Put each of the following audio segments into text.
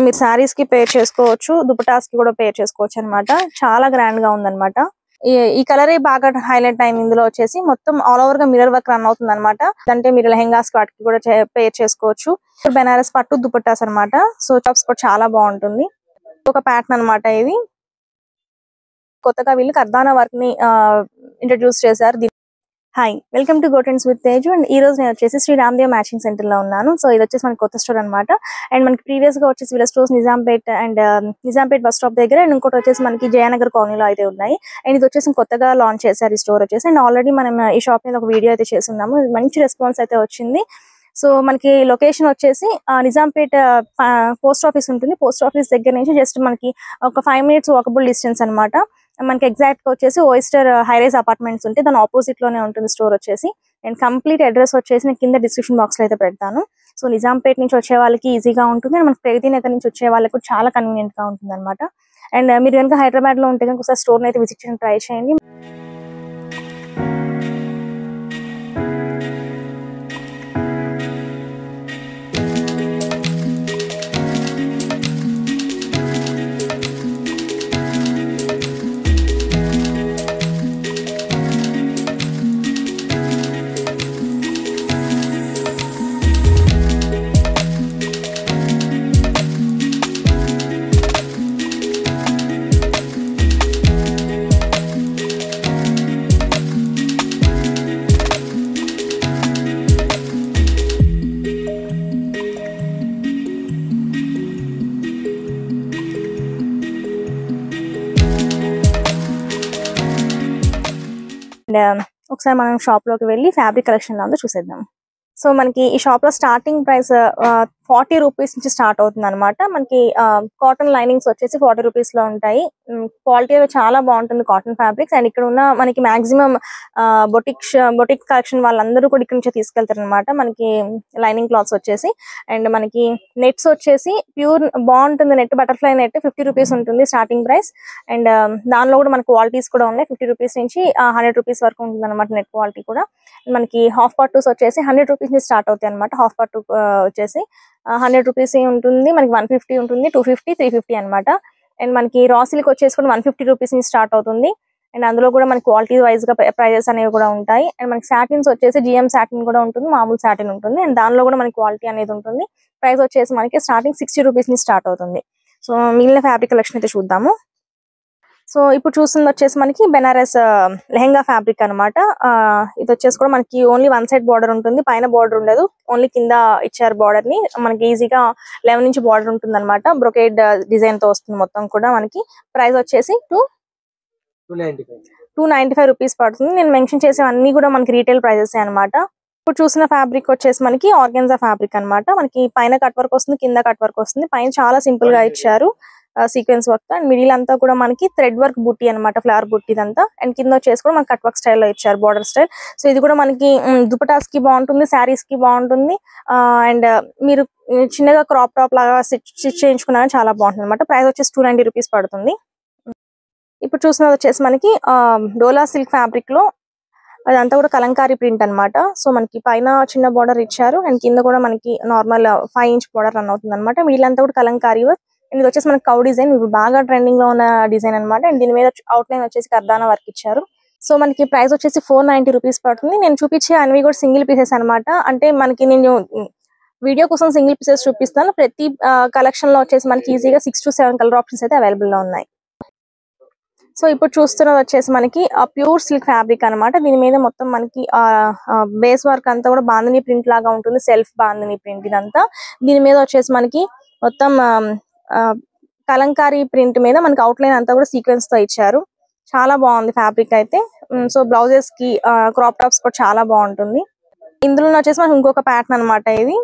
మీరు శారీస్ కి పేర్ చేసుకోవచ్చు దుపటాస్ కి కూడా పేర్ చేసుకోవచ్చు అన్నమాట చాలా గ్రాండ్ గా ఉందన్నమాట ఈ- ఈ కలర్ బాగా హైలైట్ అయింది ఇందులో వచ్చేసి మొత్తం ఆల్ ఓవర్ గా మిరర్ వర్క్ రన్ అవుతుంది అనమాట అంటే మీరు లెహెంగాస్ వాటికి కూడా పేర్ చేసుకోవచ్చు బెనారస్ పట్టు దుపట్టాస్ అన్నమాట సో టాప్స్ కూడా చాలా బాగుంటుంది ఒక ప్యాటర్న్ అన్నమాట ఇది కొత్తగా వీళ్ళు కర్దానా వర్క్ ని ఇంట్రడ్యూస్ చేశారు దీని- హాయ్ వెల్కమ్ టు గోటెన్స్ విత్ తేజు అండ్ ఈ రోజు నేను వచ్చేసి శ్రీ రామ్దేవ్ మ్యాచింగ్ సెంటర్ లో ఉన్నాను సో ఇది వచ్చేసి మనకి కొత్త స్టోర్ అన్నమాట అండ్ మనకి ప్రీవియస్ గా వచ్చేసి వీళ్ళ stores Nizampet and Nizampet bus stop దగ్గర అండ్ ఇంకోటి వచ్చేసి మనకి జయనగర్ కాలనీలో అయితే ఉన్నాయి అండ్ ఇది వచ్చేసి కొత్తగా లాంచ్ చేశారు ఈ స్టోర్ వచ్చేసి అండ్ ఆల్రెడీ మనం ఈ షాప్ మీద ఒక వీడియో అయితే చేస్తున్నాము ఇది మంచి రెస్పాన్స్ అయితే వచ్చింది సో మనకి లొకేషన్ వచ్చేసి ఆ, నిజాంపేట్ పోస్ట్ ఆఫీస్ ఉంటుంది పోస్ట్ ఆఫీస్ దగ్గర నుంచి జస్ట్ మనకి ఒక ఫైవ్ మినిట్స్ వాకబుల్ డిస్టెన్స్ అన్నమాట మనకి ఎగ్జాక్ట్ గా వచ్చేసి ఓయిస్టర్ హైరైజ్ అపార్ట్మెంట్స్ ఉంటాయి దాని ఆపోజిట్ లోనే ఉంటుంది స్టోర్ వచ్చేసి అండ్ కంప్లీట్ అడ్రస్ వచ్చేసి నేను కింద డిస్క్రిప్షన్ బాక్స్ లో అయితే పెడతాను సో నిజాంపేట్ నుంచి వచ్చే వాళ్ళకి ఈజీగా ఉంటుంది అండ్ మనకి ప్రగతి నగర్ నుంచి వచ్చే వాళ్ళకి కూడా చాలా కన్వీనియంట్ గా ఉంటుంది అనమాట అండ్ మీరు కనుక హైదరాబాద్ లో ఉంటే కనుక ఒకసారి స్టోర్ అయితే విజిట్ చేయడానికి ట్రై చేయండి అండ్ ఒకసారి మనం షాప్ లోకి వెళ్ళి ఫ్యాబ్రిక్ కలెక్షన్ ఉందో చూసేద్దాం సో మనకి ఈ షాప్ లో స్టార్టింగ్ ప్రైస్ ఫార్టీ రూపీస్ నుంచి స్టార్ట్ అవుతుంది అనమాట మనకి కాటన్ లైనింగ్స్ వచ్చేసి ఫార్టీ రూపీస్ లో ఉంటాయి క్వాలిటీ చాలా బాగుంటుంది కాటన్ ఫ్యాబ్రిక్స్ అండ్ ఇక్కడ ఉన్న మనకి మాక్సిమం బొటిక్ బొటిక్ కలెక్షన్ వాళ్ళందరూ కూడా ఇక్కడ నుంచి తీసుకెళ్తారు అనమాట మనకి లైనింగ్ క్లాత్స్ వచ్చేసి అండ్ మనకి నెట్స్ వచ్చేసి ప్యూర్ బాగుంటుంది net butterfly net fifty rupees ఉంటుంది స్టార్టింగ్ ప్రైస్ అండ్ దానిలో కూడా మనకి క్వాలిటీస్ కూడా ఉన్నాయి ఫిఫ్టీ రూపీస్ నుంచి హండ్రెడ్ రూపీస్ వరకు ఉంటుంది అనమాట నెట్ క్వాలిటీ కూడా మనకి హాఫ్ పట్టుస్ వచ్చేసి హండ్రెడ్ రూపీస్ నుంచి స్టార్ట్ అవుతాయి అనమాట హాఫ్ పట్టు ఆ, వచ్చేసి హండ్రెడ్ రూపీస్ ఉంటుంది మనకి వన్ ఫిఫ్టీ ఉంటుంది టూ ఫిఫ్టీ త్రీ ఫిఫ్టీ అనమాట అండ్ మనకి రా సిల్క్ వచ్చేసి కూడా వన్ ఫిఫ్టీ రూపీస్ నుంచి స్టార్ట్ అవుతుంది అండ్ అందులో కూడా మనకి క్వాలిటీ వైజ్ గా ప్రైజెస్ అనేవి కూడా ఉంటాయి అండ్ మనకి సాటిన్స్ వచ్చేసి జిఎం సాటిన్ కూడా ఉంటుంది మామూలు సాటిన్ ఉంటుంది అండ్ దానిలో కూడా మనకి క్వాలిటీ అనేది ఉంటుంది ప్రైస్ వచ్చేసి మనకి స్టార్టింగ్ సిక్స్టీ రూపీస్ నుంచి స్టార్ట్ అవుతుంది సో మిగిలిన ఫ్యాబ్రిక్ కలెక్షన్ అయితే చూద్దాము సో ఇప్పుడు చూస్తుంది వచ్చేసి మనకి బెనారస్ లెహంగా ఫ్యాబ్రిక్ అనమాట ఇది వచ్చేసి కూడా మనకి ఓన్లీ వన్ సైడ్ బార్డర్ ఉంటుంది పైన బార్డర్ ఉండదు ఓన్లీ కింద ఇచ్చారు బార్డర్ ని మనకి ఈజీగా లెవెన్ ఇంచ్ బార్డర్ ఉంటుంది అనమాట బ్రొకేడ్ డిజైన్ తో వస్తుంది మొత్తం కూడా మనకి ప్రైస్ వచ్చేసి two two ninety five two ninety five rupees పడుతుంది నేను మెన్షన్ చేసే అన్ని కూడా మనకి రీటైల్ ప్రైజెస్ అన్నమాట ఇప్పుడు చూసిన ఫ్యాబ్రిక్ వచ్చేసి మనకి ఆర్గెన్జా ఫ్యాబ్రిక్ అన్నమాట మనకి పైన కట్ వర్క్ వస్తుంది కింద కట్ వర్క్ వస్తుంది పైన చాలా సింపుల్ గా ఇచ్చారు సీక్వెన్స్ వర్క్ అండ్ మిడిల్ అంతా కూడా మనకి థ్రెడ్ వర్క్ బుట్టి అన్నమాట ఫ్లవర్ బుట్టి ఇదంతా అండ్ కింద వచ్చేసి కూడా మనకి కట్ వర్క్ స్టైల్లో ఇచ్చారు బార్డర్ స్టైల్ సో ఇది కూడా మనకి దుపటాస్ కి బాగుంటుంది శారీస్ కి బాగుంటుంది అండ్ మీరు ఉమ్, చిన్నగా క్రాప్ టాప్ లాగా స్టిచ్ చేయించుకున్నా చాలా బాగుంటుంది అనమాట ప్రైస్ వచ్చేసి టూ నైన్టీ రూపీస్ పడుతుంది ఇప్పుడు చూసినది వచ్చేసి మనకి ఆ, డోలా సిల్క్ ఫ్యాబ్రిక్ లో అదంతా కూడా కలంకారీ ప్రింట్ అన్నమాట సో మనకి పైన చిన్న బార్డర్ ఇచ్చారు అండ్ కింద కూడా మనకి normal five inch border run అవుతుంది అనమాట వీళ్ళంతా కూడా కలంకారీ వర్క్ అండ్ ఇది వచ్చేసి మనకి కౌ డిజైన్ ఇప్పుడు బాగా ట్రెండింగ్ లో ఉన్న డిజైన్ అన్నమాట అండ్ దీని మీద అవుట్ లైన్ వచ్చేసి కర్దానా వర్క్ ఇచ్చారు సో మనకి ప్రైస్ వచ్చేసి ఫోర్ నైన్టీ రూపీస్ పడుతుంది నేను చూపించే అన్ని కూడా సింగిల్ పీసెస్ అన్నమాట అంటే మనకి నేను వీడియో కోసం సింగిల్ పీసెస్ చూపిస్తాను ప్రతి కలెక్షన్ లో వచ్చేసి మనకి ఈజీగా six to seven colour options అయితే అవైలబుల్ లో ఉన్నాయి సో ఇప్పుడు చూస్తున్నది వచ్చేసి మనకి ప్యూర్ సిల్క్ ఫ్యాబ్రిక్ అన్నమాట దీని మీద మొత్తం మనకి బేస్ వర్క్ అంతా కూడా బాందని ప్రింట్ లాగా ఉంటుంది సెల్ఫ్ బాందని ప్రింట్ ఇదంతా దీని మీద వచ్చేసి మనకి మొత్తం ఆ, ఆ, కలంకారీ ప్రింట్ మీద మనకి అవుట్లైన్ అంతా కూడా సీక్వెన్స్ తో ఇచ్చారు చాలా బాగుంది ఫ్యాబ్రిక్ అయితే ఉమ్, సో బ్లౌజెస్ కి క్రాప్ టాప్స్ కూడా చాలా బాగుంటుంది ఇందులో వచ్చేసి మనకి ఇంకొక ప్యాటర్న్ అన్నమాట ఇది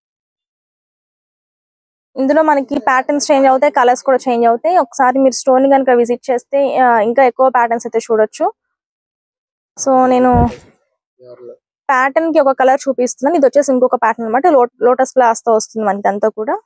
ఇందులో మనకి ప్యాటర్న్స్ చేంజ్ అవుతాయి కలర్స్ కూడా చేంజ్ అవుతాయి ఒకసారి మీరు స్టోర్ ని కనుక విజిట్ చేస్తే ఆ, ఇంకా ఎక్కువ ప్యాటర్న్స్ అయితే చూడొచ్చు సో నేను ప్యాటర్న్ కి ఒక కలర్ చూపిస్తున్నాను ఇది వచ్చేసి ఇంకొక ప్యాటర్న్ అనమాట లోటస్ ఫ్లవర్స్ తో వస్తుంది మనకి అంతా కూడా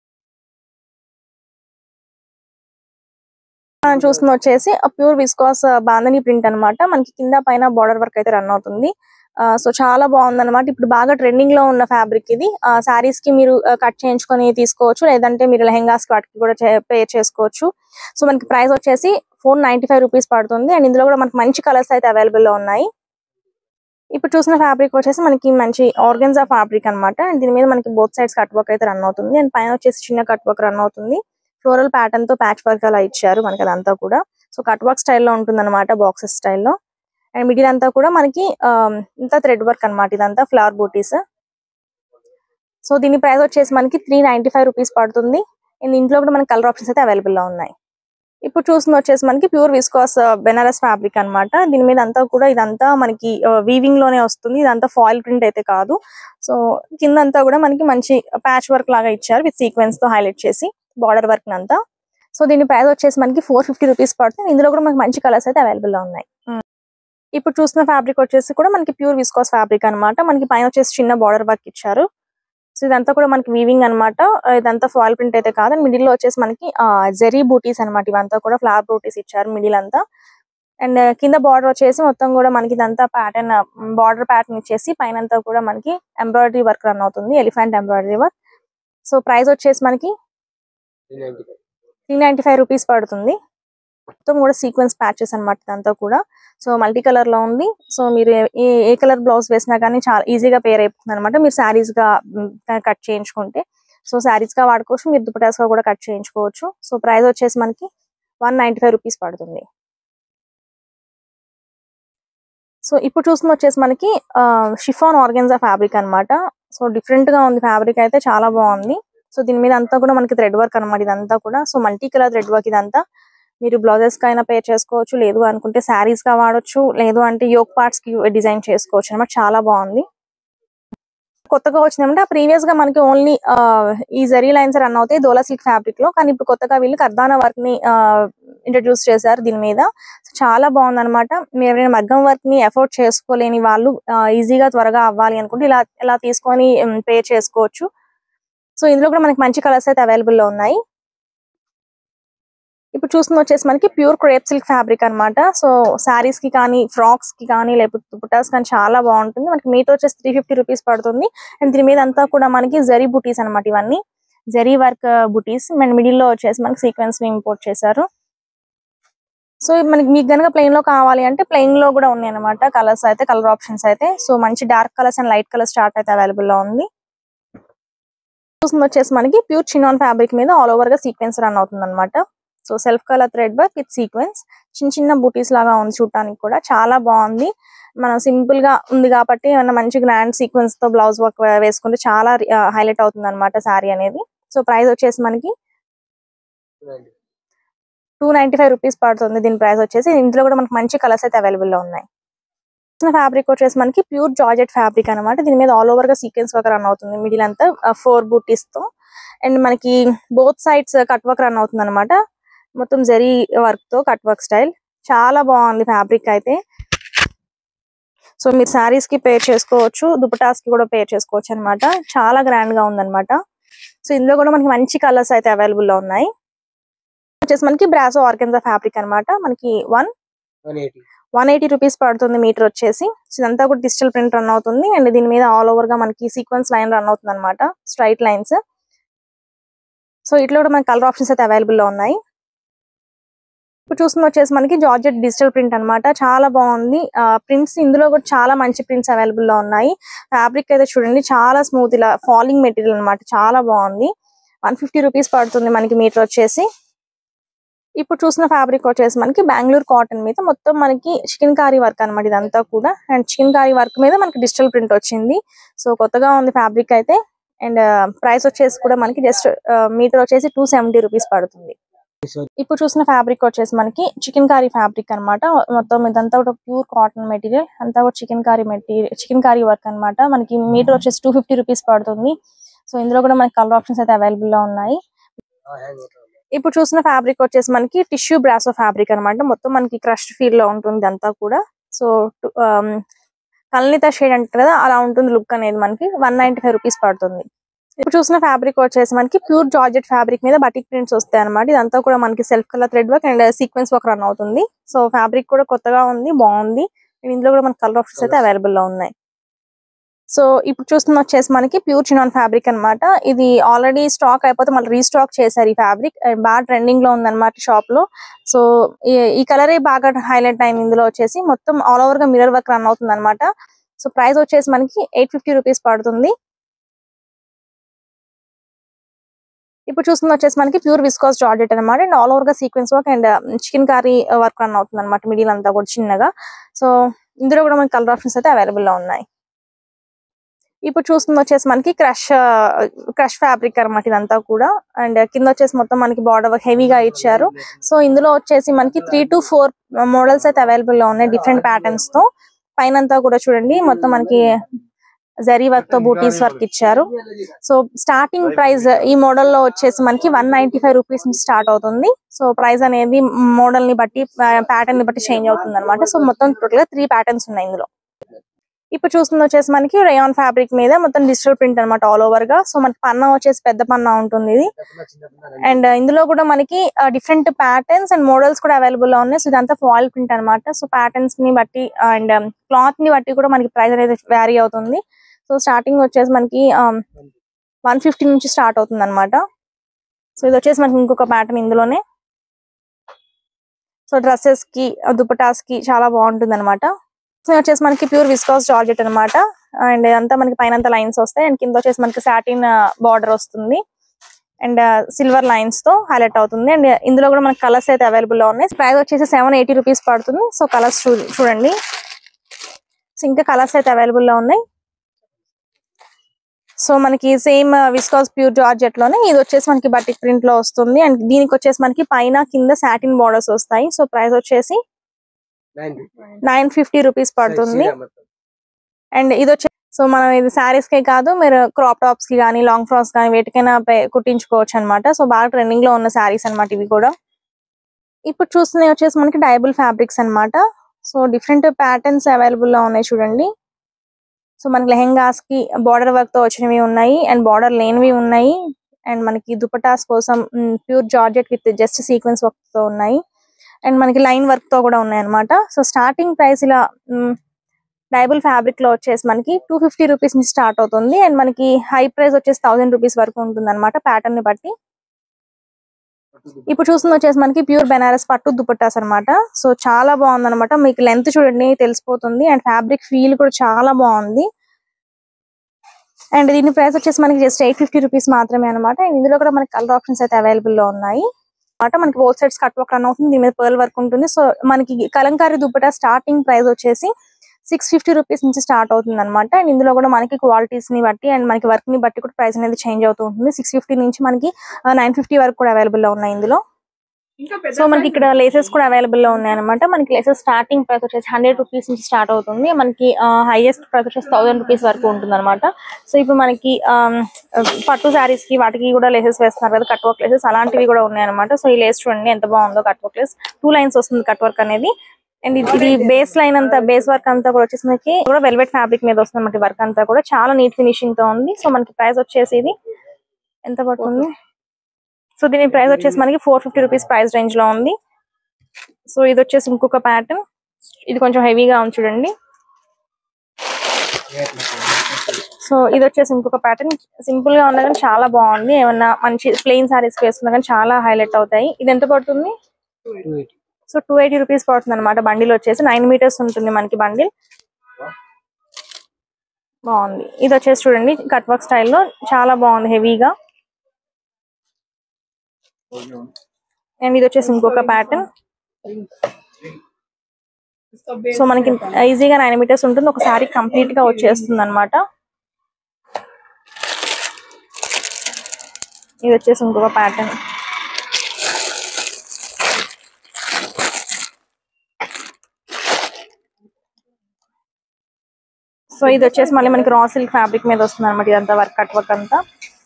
మనం చూస్తుంది వచ్చేసి ప్యూర్ విస్కాస్ బాందని ప్రింట్ అన్నమాట మనకి కింద పైన బార్డర్ వర్క్ అయితే రన్ అవుతుంది సో చాలా బాగుంది అనమాట ఇప్పుడు బాగా ట్రెండింగ్ లో ఉన్న ఫ్యాబ్రిక్ ఇది సారీస్ కి మీరు కట్ చేయించుకొని తీసుకోవచ్చు లేదంటే మీరు లెహెంగాస్ వాటికి కూడా పే చేసుకోవచ్చు సో మనకి ప్రైస్ వచ్చేసి ఫోర్ నైన్టీ ఫైవ్ రూపీస్ పడుతుంది అండ్ ఇందులో కూడా మనకి మంచి కలర్స్ అయితే అవైలబుల్ లో ఉన్నాయి ఇప్పుడు చూసిన ఫ్యాబ్రిక్ వచ్చేసి మనకి మంచి ఆర్గన్జా ఫ్యాబ్రిక్ అన్నమాట అండ్ దీని మీద మనకి బోత్ సైడ్స్ కట్ వర్క్ అయితే రన్ అవుతుంది అండ్ పైన వచ్చేసి చిన్న కట్ వర్క్ రన్ అవుతుంది ఫ్లోరల్ ప్యాటర్న్ తో ప్యాచ్ వర్క్ అలా ఇచ్చారు మనకి అదంతా కూడా సో కట్ వర్క్ స్టైల్లో ఉంటుంది అనమాట బాక్సెస్ స్టైల్లో అండ్ మిడిల్ అంతా కూడా మనకి ఆ, ఇంత థ్రెడ్ వర్క్ అన్నమాట ఇదంతా ఫ్లవర్ బూటీస్ సో దీని ప్రైస్ వచ్చేసి మనకి త్రీ నైన్టీ ఫైవ్ రూపీస్ పడుతుంది అండ్ ఇంట్లో కూడా మనకి కలర్ ఆప్షన్స్ అయితే అవైలబుల్ లో ఉన్నాయి ఇప్పుడు చూస్తుంది వచ్చేసి మనకి ప్యూర్ విస్కాస్ బెనారస్ ఫ్యాబ్రిక్ అన్నమాట దీని మీద అంతా కూడా ఇదంతా మనకి వీవింగ్ లోనే వస్తుంది ఇదంతా ఫాయిల్ ప్రింట్ అయితే కాదు సో కింద అంతా కూడా మనకి మంచి ప్యాచ్ వర్క్ లాగా ఇచ్చారు విత్ సీక్వెన్స్ తో హైలైట్ చేసి బార్డర్ వర్క్ అంతా సో దీని ప్రైస్ వచ్చేసి మనకి ఫోర్ ఫిఫ్టీ రూపీస్ పడుతుంది ఇందులో కూడా మనకి మంచి కలర్స్ అయితే అవైలబుల్ లో ఉన్నాయి ఇప్పుడు చూసిన ఫ్యాబ్రిక్ వచ్చేసి కూడా మనకి ప్యూర్ విస్కాస్ ఫ్యాబ్రిక్ అన్నమాట మనకి పైన వచ్చేసి చిన్న బార్డర్ వర్క్ ఇచ్చారు సో ఇదంతా కూడా మనకి వీవింగ్ అన్నమాట ఇదంతా ఫాల్ ప్రింట్ అయితే కాదు మిడిల్ లో వచ్చేసి మనకి జెరీ బూటీస్ అన్నమాట ఇవంతా కూడా ఫ్లవర్ బూటీస్ ఇచ్చారు మిడిల్ అంతా అండ్ కింద బార్డర్ వచ్చేసి మొత్తం కూడా మనకి ఇదంతా ప్యాటర్న్ బార్డర్ ప్యాటర్న్ ఇచ్చేసి పైన అంతా కూడా మనకి ఎంబ్రాయిడరీ వర్క్ రన్ అవుతుంది elephant embroidery work so price వచ్చేసి మనకి three ninety five three ninety five rupees పడుతుంది మొత్తం కూడా సీక్వెన్స్ ప్యాచెస్ అన్నమాట ఇదంతా కూడా సో మల్టీ కలర్ లో ఉంది సో మీరు ఏ- ఏ ఏ కలర్ బ్లౌజ్ వేసినా కానీ చాలా ఈజీగా పేర్ అయిపోతుంది అనమాట మీరు శారీస్ గా కట్ చేయించుకుంటే సో శారీస్ గా వాడుకోవచ్చు మీరు దుపటాస్ గా కూడా కట్ చేయించుకోవచ్చు సో ప్రైస్ వచ్చేసి మనకి వన్ నైన్టీ ఫైవ్ రూపీస్ పడుతుంది సో ఇప్పుడు చూస్తున్న వచ్చేసి మనకి షిఫాన్ ఆర్గెన్జా ఫ్యాబ్రిక్ అన్నమాట సో డిఫరెంట్ గా ఉంది ఫ్యాబ్రిక్ అయితే చాలా బాగుంది సో దీని మీద అంతా కూడా మనకి థ్రెడ్ వర్క్ అన్నమాట ఇదంతా కూడా so multi colour thread work ఇదంతా మీరు బ్లౌజెస్ కి అయినా పేర్ చేసుకోవచ్చు లేదు అనుకుంటే శారీస్ గా వాడొచ్చు లేదు అంటే యోక్ పార్ట్స్ కి డిజైన్ చేసుకోవచ్చు అనమాట చాలా బాగుంది కొత్తగా వచ్చిందంటే ప్రీవియస్ గా మనకి ఓన్లీ ఈ జరీ లైన్స్ రన్ అవుతాయి దోలా సిల్క్ ఫ్యాబ్రిక్ లో కానీ ఇప్పుడు కొత్తగా వీళ్ళు కర్దానా వర్క్ ని ఇంట్రడ్యూస్ చేశారు దీని మీద So, చాలా బాగుంది అనమాట మీరు ఎవరైనా మగ్గం వర్క్ ని ఎఫోర్డ్ చేసుకోలేని వాళ్ళు ఈజీగా త్వరగా అవ్వాలి అనుకుంటే ఇలా ఇలా తీసుకొని పే చేసుకోవచ్చు సో ఇందులో కూడా మనకి మంచి కలర్స్ అయితే అవైలబుల్ లో ఉన్నాయి ఇప్పుడు చూస్తున్న వచ్చేసి మనకి ప్యూర్ క్రేప్ సిల్క్ ఫ్యాబ్రిక్ అన్నమాట సో సారీస్ కి కానీ ఫ్రాక్స్ కి కానీ లేకపోతే దుపటాస్ కానీ చాలా బాగుంటుంది మనకి మీతో వచ్చేసి త్రీ ఫిఫ్టీ రూపీస్ పడుతుంది అండ్ దీని మీద అంతా కూడా మనకి జరీ బుటీస్ అన్నమాట ఇవన్నీ జరీ వర్క్ బుటీస్ మన మిడిల్ లో వచ్చేసి మనకి సీక్వెన్స్ ని ఇంపోర్ట్ చేశారు సో మనకి మీకు గనక ప్లెయిన్ లో కావాలి అంటే ప్లెయిన్ లో కూడా ఉన్నాయి అనమాట కలర్స్ అయితే కలర్ ఆప్షన్స్ అయితే సో మంచి dark colours and light colour start అయితే అవైలబుల్ లో ఉంది చూస్తుంది వచ్చేసి మనకి ప్యూర్ చినాన్ ఫ్యాబ్రిక్ మీద ఆల్ ఓవర్ గా సీక్వెన్స్ రన్ అవుతుంది అనమాట so self colour thread work with sequence చిన్న చిన్న బూటీస్ లాగా ఉంది చూడటానికి కూడా చాలా బాగుంది మనం సింపుల్ గా ఉంది కాబట్టి ఏమన్నా మంచి గ్రాండ్ సీక్వెన్స్ తో బ్లౌజ్ వర్క్ వేసుకుంటే చాలా హైలైట్ అవుతుంది అనమాట శారీ అనేది సో ప్రైస్ వచ్చేసి మనకి two ninety two ninety five rupees పడుతుంది దీని ప్రైస్ వచ్చేసి ఇందులో కూడా మనకి మంచి కలర్స్ అయితే అవైలబుల్ లో ఉన్నాయి ఫ్యాబ్రిక్ వచ్చేసి మనకి ప్యూర్ జార్జెట్ ఫ్యాబ్రిక్ అన్నమాట దీని మీద ఆల్ ఓవర్ గా సీక్వెన్స్ వర్క్ రన్ అవుతుంది మిడిల్ అంతా ఫోర్ బూటీస్ తో అండ్ మనకి both sides cut work run అవుతుంది అనమాట మొత్తం జరీ వర్క్ తో కట్ వర్క్ స్టైల్ చాలా బాగుంది ఫ్యాబ్రిక్ అయితే సో మీరు శారీస్ కి పేర్ చేసుకోవచ్చు దుపటాస్ కి కూడా పేర్ చేసుకోవచ్చు అన్నమాట చాలా గ్రాండ్ గా ఉందన్నమాట సో ఇందులో కూడా మనకి మంచి కలర్స్ అయితే అవైలబుల్ లో ఉన్నాయి వచ్చేసి మనకి బ్రాసో ఆర్గెన్జా ఫ్యాబ్రిక్ అన్నమాట మనకి one one eighty one eighty rupees పడుతుంది మీటర్ వచ్చేసి సో ఇదంతా కూడా డిజిటల్ ప్రింట్ రన్ అవుతుంది అండ్ దీని మీద ఆల్ ఓవర్ గా మనకి సీక్వెన్స్ లైన్ రన్ అవుతుంది అనమాట స్ట్రైట్ లైన్స్ సో ఇట్లా కూడా మనకి కలర్ ఆప్షన్స్ అయితే అవైలబుల్ లో ఉన్నాయి ఇప్పుడు చూస్తుంది వచ్చేసి మనకి జార్జెట్ డిజిటల్ ప్రింట్ అన్నమాట చాలా బాగుంది ప్రింట్స్ ఇందులో కూడా చాలా మంచి ప్రింట్స్ అవైలబుల్ లో ఉన్నాయి ఫ్యాబ్రిక్ అయితే చూడండి చాలా స్మూత్ ఇలా ఫాలింగ్ మెటీరియల్ అన్నమాట చాలా బాగుంది వన్ ఫిఫ్టీ రూపీస్ పడుతుంది మనకి మీటర్ వచ్చేసి ఇప్పుడు చూసిన ఫ్యాబ్రిక్ వచ్చేసి మనకి బెంగళూరు కాటన్ మీద మొత్తం మనకి చికెన్ కారీ వర్క్ అన్నమాట ఇదంతా కూడా అండ్ చికెన్ కారీ వర్క్ మీద మనకి డిజిటల్ ప్రింట్ వచ్చింది సో కొత్తగా ఉంది ఫ్యాబ్రిక్ అయితే అండ్ ప్రైస్ వచ్చేసి కూడా మనకి జస్ట్ మీటర్ వచ్చేసి టూ సెవెంటీ రూపీస్ పడుతుంది ఇప్పుడు చూసిన ఫ్యాబ్రిక్ వచ్చేసి మనకి చికెన్ కారీ ఫ్యాబ్రిక్ అన్నమాట మొత్తం ఇదంతా కూడా ప్యూర్ కాటన్ మెటీరియల్ అంతా కూడా chikankari material chikankari work అన్నమాట మనకి మీటర్ వచ్చేసి టూ ఫిఫ్టీ రూపీస్ పడుతుంది సో ఇందులో కూడా మనకి కలర్ ఆప్షన్స్ అయితే అవైలబుల్ లో ఉన్నాయి హ్యాంగ్ అవుతుంది ఇప్పుడు చూసిన ఫ్యాబ్రిక్ వచ్చేసి మనకి టిష్యూ బ్రాసో ఫ్యాబ్రిక్ అన్నమాట మొత్తం మనకి క్రష్ ఫీల్ లో ఉంటుంది అంతా కూడా సో కల్నిత షేడ్ అంటారు కదా అలా ఉంటుంది లుక్ అనేది మనకి వన్ నైన్టీ ఫైవ్ రూపీస్ పడుతుంది ఇప్పుడు చూసిన ఫ్యాబ్రిక్ వచ్చేసి మనకి ప్యూర్ జార్జెట్ ఫ్యాబ్రిక్ మీద బటిక్ ప్రింట్స్ వస్తాయి అనమాట ఇదంతా కూడా మనకి self colour thread work and sequence work run అవుతుంది సో ఫ్యాబ్రిక్ కూడా కొత్తగా ఉంది బాగుంది ఇందులో కూడా మనకి కలర్ ఆప్షన్స్ అయితే అవైలబుల్ లో ఉన్నాయి సో ఇప్పుడు చూస్తున్న వచ్చేసి మనకి ప్యూర్ చినాన్ ఫ్యాబ్రిక్ అన్నమాట ఇది ఆల్రెడీ స్టాక్ అయిపోతే మళ్ళీ రీస్టాక్ చేశారు ఈ ఫ్యాబ్రిక్ బాగా ట్రెండింగ్ లో ఉందన్నమాట షాప్ లో సో ఈ- ఈ కలరే బాగా హైలైట్ అయింది ఇందులో వచ్చేసి మొత్తం ఆల్ ఓవర్ గా మిరర్ వర్క్ రన్ అవుతుంది అనమాట సో ప్రైస్ వచ్చేసి మనకి ఎయిట్ ఫిఫ్టీ రూపీస్ పడుతుంది ఇప్పుడు చూస్తుంది వచ్చేసి మనకి ప్యూర్ విస్కాస్ జార్జెట్ అనమాట అండ్ ఆల్ ఓవర్ గా sequence work and chikankari work run అవుతుంది అనమాట మిడిల్ అంతా కూడా చిన్నగా సో ఇందులో కూడా మనకి కలర్ ఆప్షన్స్ అయితే అవైలబుల్ లో ఉన్నాయి ఇప్పుడు చూస్తుంది వచ్చేసి మనకి క్రష్ క్రష్ ఫ్యాబ్రిక్ అనమాట ఇదంతా కూడా అండ్ కింద వచ్చేసి మొత్తం మనకి బార్డర్ హెవీగా ఇచ్చారు సో ఇందులో వచ్చేసి మనకి త్రీ టు ఫోర్ మోడల్స్ అయితే అవైలబుల్ లో ఉన్నాయి డిఫరెంట్ ప్యాటర్న్స్ తో పైన అంతా కూడా చూడండి మొత్తం మనకి జరీ వర్క్ తో బూటీస్ వర్క్ ఇచ్చారు సో స్టార్టింగ్ ప్రైస్ ఈ మోడల్ లో వచ్చేసి మనకి వన్ నైన్టీ ఫైవ్ రూపీస్ నుంచి స్టార్ట్ అవుతుంది సో ప్రైస్ అనేది మోడల్ ని బట్టి ప్యాటర్న్ ని బట్టి చేంజ్ అవుతుంది అనమాట సో మొత్తం టోటల్ గా త్రీ ప్యాటర్న్స్ ఉన్నాయి ఇందులో ఇప్పుడు చూస్తుంది వచ్చేసి మనకి రేయాన్ ఫ్యాబ్రిక్ మీద మొత్తం డిజిటల్ ప్రింట్ అన్నమాట ఆల్ ఓవర్ గా సో మనకి పన్నా వచ్చేసి పెద్ద పన్నా ఉంటుంది ఇది అండ్ ఇందులో కూడా మనకి డిఫరెంట్ ప్యాటర్న్స్ అండ్ మోడల్స్ కూడా అవైలబుల్ లో ఉన్నాయి సో ఇదంతా ఫాల్ ప్రింట్ అన్నమాట సో ప్యాటర్న్స్ ని బట్టి అండ్ క్లాత్ ని బట్టి కూడా మనకి ప్రైస్ అనేది వ్యారీ అవుతుంది సో స్టార్టింగ్ వచ్చేసి మనకి వన్ ఫిఫ్టీ నుంచి స్టార్ట్ అవుతుంది అనమాట సో ఇది వచ్చేసి మనకి ఇంకొక ప్యాటర్న్ ఇందులోనే సో డ్రెస్సెస్ కి దుపటాస్ కి చాలా బాగుంటుంది అనమాట సో ఇది వచ్చేసి మనకి ప్యూర్ విస్కాస్ జార్జెట్ అనమాట అండ్ ఇదంతా మనకి పైన లైన్స్ వస్తాయి అండ్ కింద వచ్చేసి మనకి సాటిన్ బార్డర్ వస్తుంది అండ్ సిల్వర్ లైన్స్ తో హైలైట్ అవుతుంది అండ్ ఇందులో కూడా మనకి కలర్స్ అయితే అవైలబుల్ లో ఉన్నాయి ప్రైస్ వచ్చేసి సెవెన్ ఎయిటీ రూపీస్ పడుతుంది సో కలర్స్ చూడండి సో ఇంకా కలర్స్ అయితే అవైలబుల్ లో ఉన్నాయి సో మనకి సేమ్ విస్కాస్ ప్యూర్ జార్జెట్ లోనే ఇది వచ్చేసి మనకి బటిక్ ప్రింట్ లో వస్తుంది అండ్ దీనికి వచ్చేసి మనకి పైన కింద సాటిన్ బార్డర్స్ వస్తాయి సో ప్రైస్ వచ్చేసి నైన్ ఫిఫ్టీ రూపీస్ పడుతుంది అండ్ ఇది వచ్చే సో మనం ఇది శారీస్ కే కాదు మీరు క్రాప్ టాప్స్ కి కానీ లాంగ్ ఫ్రాక్స్ కానీ వేటికైనా పే- కుట్టించుకోవచ్చు అనమాట సో బాగా ట్రెండింగ్ లో ఉన్న శారీస్ అన్నమాట ఇవి కూడా ఇప్పుడు చూస్తున్నాయి వచ్చేసి మనకి డైబుల్ ఫ్యాబ్రిక్స్ అన్నమాట సో డిఫరెంట్ ప్యాటర్న్స్ అవైలబుల్ లో ఉన్నాయి చూడండి సో మనకి లెహెంగాస్ కి బార్డర్ వర్క్ తో వచ్చినవి ఉన్నాయి అండ్ బార్డర్ లేనివి ఉన్నాయి అండ్ మనకి దుపటాస్ కోసం pure georgette with just sequence work తో ఉన్నాయి అండ్ మనకి లైన్ వర్క్ తో కూడా ఉన్నాయి అనమాట సో స్టార్టింగ్ ప్రైస్ ఇలా డైబుల్ ఫ్యాబ్రిక్ లో వచ్చేసి మనకి టూ ఫిఫ్టీ రూపీస్ నుంచి స్టార్ట్ అవుతుంది అండ్ మనకి హై ప్రైస్ వచ్చేసి థౌసండ్ రూపీస్ వరకు ఉంటుంది అనమాట ప్యాటర్న్ ని బట్టి ఇప్పుడు చూస్తుంది వచ్చేసి మనకి ప్యూర్ బెనారస్ పట్టు దుపట్టాస్ అన్నమాట సో చాలా బాగుంది అనమాట మీకు లెంత్ చూడండి తెలిసిపోతుంది అండ్ ఫ్యాబ్రిక్ ఫీల్ కూడా చాలా బాగుంది అండ్ దీని ప్రైస్ వచ్చేసి మనకి జస్ట్ ఎయిట్ ఫిఫ్టీ రూపీస్ మాత్రమే అనమాట అండ్ ఇందులో కూడా మనకి కలర్ ఆప్షన్స్ అయితే అవైలబుల్ లో ఉన్నాయి అనమాట మనకి both sides cut work run అవుతుంది దీని మీద పర్ల్ వర్క్ ఉంటుంది సో మనకి కలంకారీ దుపట్టా స్టార్టింగ్ ప్రైస్ వచ్చేసి సిక్స్ ఫిఫ్టీ రూపీస్ నుంచి స్టార్ట్ అవుతుంది అనమాట అండ్ ఇందులో కూడా మనకి క్వాలిటీస్ ని బట్టి అండ్ మనకి వర్క్ ని బట్టి కూడా ప్రైస్ అనేది చేంజ్ అవుతూ ఉంటుంది సిక్స్ ఫిఫ్టీ నుంచి మనకి నైన్ ఫిఫ్టీ వరకు కూడా అవైలబుల్ లో ఉన్నాయి ఇందులో సో మనకి ఇక్కడ లేసెస్ కూడా అవైలబుల్ లో ఉన్నాయి అనమాట మనకి లేసెస్ స్టార్టింగ్ ప్రైస్ వచ్చేసి హండ్రెడ్ రూపీస్ నుంచి స్టార్ట్ అవుతుంది మనకి హైయెస్ట్ ప్రైస్ వచ్చేసి థౌసండ్ రూపీస్ వరకు ఉంటుంది అనమాట సో ఇప్పుడు మనకి ఆమ్, పట్టు శారీస్ కి వాటికి కూడా లేసెస్ వేస్తున్నారు కదా కట్ వర్క్ లేసెస్ అలాంటివి కూడా ఉన్నాయి అనమాట సో ఈ లేస్ చూడండి ఎంత బాగుందో cut work lace two lines వస్తుంది కట్ వర్క్ అనేది అండ్ ఇది బేస్ లైన్ అంతా బేస్ వర్క్ అంతా కూడా వచ్చేసి మనకి కూడా వెల్వెట్ ఫ్యాబ్రిక్ మీద వస్తుంది మనకి వర్క్ అంతా కూడా చాలా నీట్ ఫినిషింగ్ తో ఉంది సో మనకి ప్రైస్ వచ్చేసి ఇది ఎంత పడుతుంది సో దీని ప్రైస్ వచ్చేసి మనకి four fifty rupees price range లో ఉంది సో ఇది వచ్చేసి ఇంకొక ప్యాటర్న్ ఇది కొంచెం హెవీగా ఉంది చూడండి సో ఇది వచ్చేసి ఇంకొక ప్యాటర్న్ సింపుల్ గా ఉన్నా కానీ చాలా బాగుంది ఏమన్నా మంచి ప్లెయిన్ సారీస్ వేసుకున్నా కానీ చాలా హైలైట్ అవుతాయి ఇది ఎంత పడుతుంది సో టూ ఎయిటీ రూపీస్ పడుతుంది అనమాట బండిల్ వచ్చేసి నైన్ మీటర్స్ ఉంటుంది మనకి బండిల్ బాగుంది ఇది వచ్చేసి చూడండి కట్ వర్క్ స్టైల్లో చాలా బాగుంది హెవీగా అండ్ ఇది వచ్చేసి ఇంకొక ప్యాటర్న్ సో మనకి ఈజీగా నైన్ మీటర్స్ ఉంటుంది ఒక సారీ కంప్లీట్ గా వచ్చేస్తుంది అనమాట ఇది వచ్చేసి ఇంకొక ప్యాటర్న్ సో ఇది వచ్చేసి మళ్ళీ మనకి రా సిల్క్ ఫ్యాబ్రిక్ మీద వస్తుంది అనమాట ఇదంతా వర్క్ కట్ వర్క్ అంతా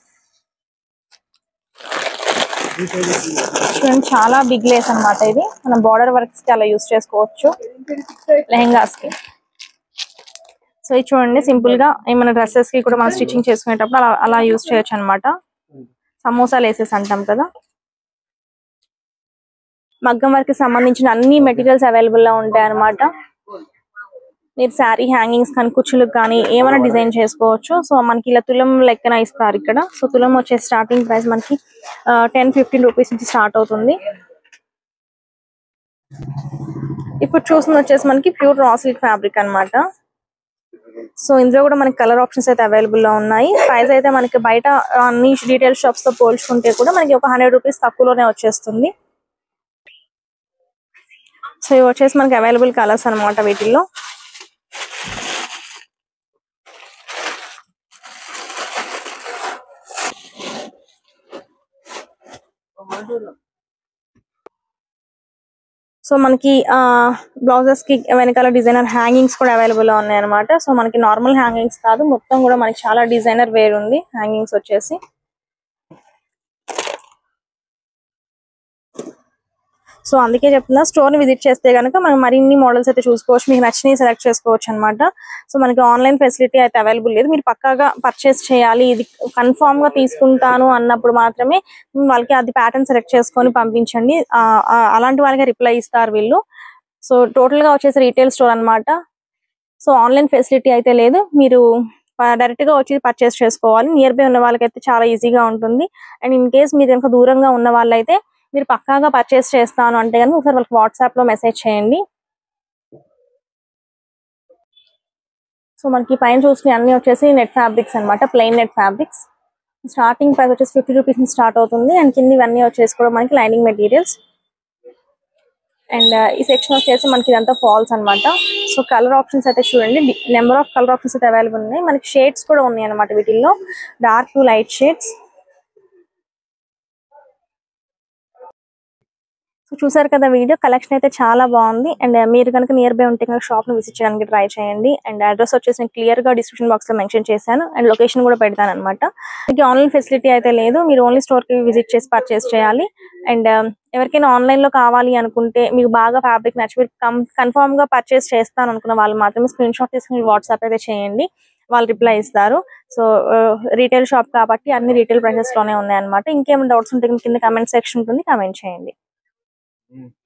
చూడండి చాలా బిగ్ లేస్ అన్నమాట ఇది మనం బార్డర్ వర్క్స్ కి అలా యూస్ చేసుకోవచ్చు లెహెంగాస్ కి సో ఇది చూడండి సింపుల్ గా ఏమైనా డ్రెస్సెస్ కి కూడా మనం స్టిచ్చింగ్ చేసుకునేటప్పుడు అలా అలా యూస్ చేయొచ్చు అనమాట సమోసా లేసెస్ అంటాం కదా మగ్గం వర్క్ కి సంబంధించిన అన్ని మెటీరియల్స్ అవైలబుల్ లో ఉంటాయి అన్నమాట మీరు శారీ హ్యాంగింగ్స్ కానీ కుచ్చులకు కానీ ఏమైనా డిజైన్ చేసుకోవచ్చు సో మనకి ఇలా తులం లెక్కన ఇస్తారు ఇక్కడ సో తులం వచ్చే స్టార్టింగ్ ప్రైస్ మనకి టెన్ ఫిఫ్టీన్ రూపీస్ నుంచి స్టార్ట్ అవుతుంది ఇప్పుడు చూస్తుంది వచ్చేసి మనకి ప్యూర్ రా సిల్క్ ఫ్యాబ్రిక్ అన్నమాట సో ఇందులో కూడా మనకి కలర్ ఆప్షన్స్ అయితే అవైలబుల్ లో ఉన్నాయి ప్రైస్ అయితే మనకి బయట అన్ని రీటైల్ షాప్స్ తో పోల్చుకుంటే కూడా మనకి ఒక హండ్రెడ్ రూపీస్ తక్కువలోనే వచ్చేస్తుంది సో ఇవి వచ్చేసి మనకి అవైలబుల్ కలర్స్ అన్నమాట వీటిల్లో సో మనకి బ్లౌజెస్ కి వెనకాల డిజైనర్ హ్యాంగింగ్స్ కూడా అవైలబుల్ లో ఉన్నాయి అనమాట సో మనకి నార్మల్ హ్యాంగింగ్స్ కాదు మొత్తం కూడా మనకి చాలా డిజైనర్ వేర్ ఉంది హ్యాంగింగ్స్ వచ్చేసి సో అందుకే చెప్తున్నా స్టోర్ ని విజిట్ చేస్తే కనుక మనం మరిన్ని మోడల్స్ అయితే చూసుకోవచ్చు మీకు నచ్చినవి సెలెక్ట్ చేసుకోవచ్చు అనమాట సో మనకి ఆన్లైన్ ఫెసిలిటీ అయితే అవైలబుల్ లేదు మీరు పక్కాగా పర్చేస్ చేయాలి ఇది కన్ఫామ్ గా తీసుకుంటాను అన్నప్పుడు మాత్రమే వాళ్ళకి అది ప్యాటర్న్ సెలెక్ట్ చేసుకొని పంపించండి ఆ, ఆ, అలాంటి వాళ్ళకి రిప్లై ఇస్తారు వీళ్ళు సో టోటల్ గా వచ్చేసి రీటైల్ స్టోర్ అన్నమాట సో ఆన్లైన్ ఫెసిలిటీ అయితే లేదు మీరు డైరెక్ట్ గా వచ్చి పర్చేస్ చేసుకోవాలి నియర్ బై ఉన్న వాళ్ళకైతే చాలా ఈజీగా ఉంటుంది అండ్ ఇన్ కేస్ మీరు కనుక దూరంగా ఉన్న వాళ్ళైతే మీరు పక్కాగా పర్చేస్ చేస్తాను అంటే కనుక ఒకసారి వాళ్ళకి వాట్సాప్ లో మెసేజ్ చేయండి సో మనకి పైన చూసిన అన్ని వచ్చేసి నెట్ ఫ్యాబ్రిక్స్ అన్నమాట plain net fabrics starting price వచ్చేసి ఫిఫ్టీ రూపీస్ నుంచి స్టార్ట్ అవుతుంది అండ్ కింద ఇవన్నీ వచ్చేసి కూడా మనకి లైనింగ్ మెటీరియల్స్ అండ్ ఈ సెక్షన్ వచ్చేసి మనకి ఇదంతా ఫాల్స్ అన్నమాట సో కలర్ ఆప్షన్స్ అయితే చూడండి నెంబర్ ఆఫ్ కలర్ ఆప్షన్స్ అయితే అవైలబుల్ ఉన్నాయి మనకి షేడ్స్ కూడా ఉన్నాయి అన్నమాట వీటిల్లో dark to light shades so చూసారు కదా వీడియో కలెక్షన్ అయితే చాలా బాగుంది అండ్ మీరు కనుక నియర్ బై ఉంటే కనుక షాప్ ని విజిట్ చేయడానికి ట్రై చేయండి అండ్ అడ్రస్ వచ్చేసి నేను క్లియర్ గా డిస్క్రిప్షన్ బాక్స్ లో మెన్షన్ చేశాను అండ్ లొకేషన్ కూడా పెడతాను అనమాట మీకు ఆన్లైన్ ఫెసిలిటీ అయితే లేదు మీరు ఓన్లీ స్టోర్ కి విజిట్ చేసి పర్చేస్ చేయాలి అండ్ ఎవరికైనా ఆన్లైన్ లో కావాలి అనుకుంటే మీకు బాగా ఫ్యాబ్రిక్ నచ్చి మీరు కన్ఫర్మ్ గా పర్చేస్ చేస్తాను అనుకున్న వాళ్ళు మాత్రమే స్క్రీన్ షాట్ తీసుకుని వాట్సాప్ అయితే చేయండి వాళ్ళు రిప్లై ఇస్తారు సో రీటైల్ షాప్ కాబట్టి అన్ని రీటైల్ ప్రైసెస్ లోనే ఉన్నాయి అనమాట ఇంకేమైనా డౌట్స్ ఉంటే కింద కమెంట్ సెక్షన్ ఉంటుంది కమెంట్ చేయండి